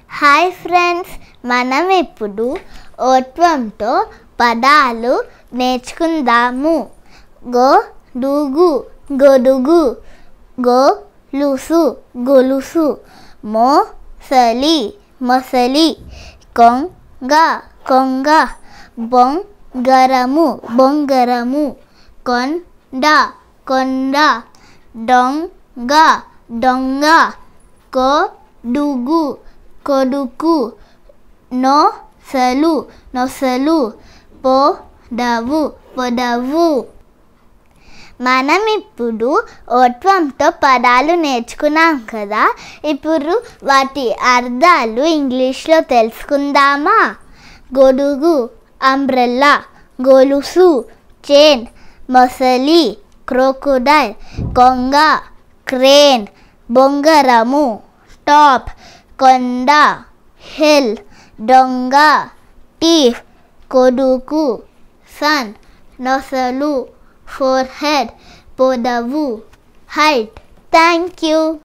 hi friends మనం ఇప్పుడు ఓట్వంతో పదాలు నేర్చుకుందాము గో డూగు గొడుగు గో లుసు గొలుసు మో సలి మొసలి కొంగ కొంగ బొంగరము బొంగరము కొండ కొండ దొంగ దొంగ కొడుగు కొడుకు నొసలు నొసలు పొడవు పొడవు మనం ఇప్పుడు ఓట్వంతో పదాలు నేర్చుకున్నాం కదా ఇప్పుడు వాటి అర్థాలు ఇంగ్లీష్లో తెలుసుకుందామా గొడుగు అంబ్రెల్లా గొలుసు చైన్ మొసలి క్రోకోడైల్ కొంగ క్రేన్ బొంగరము టాప్ కొండ హిల్ దొంగ టీఫ్ కొడుకు సన్ నొసలు ఫోర్ హెడ్ పొడవు హైట్ థ్యాంక్ యూ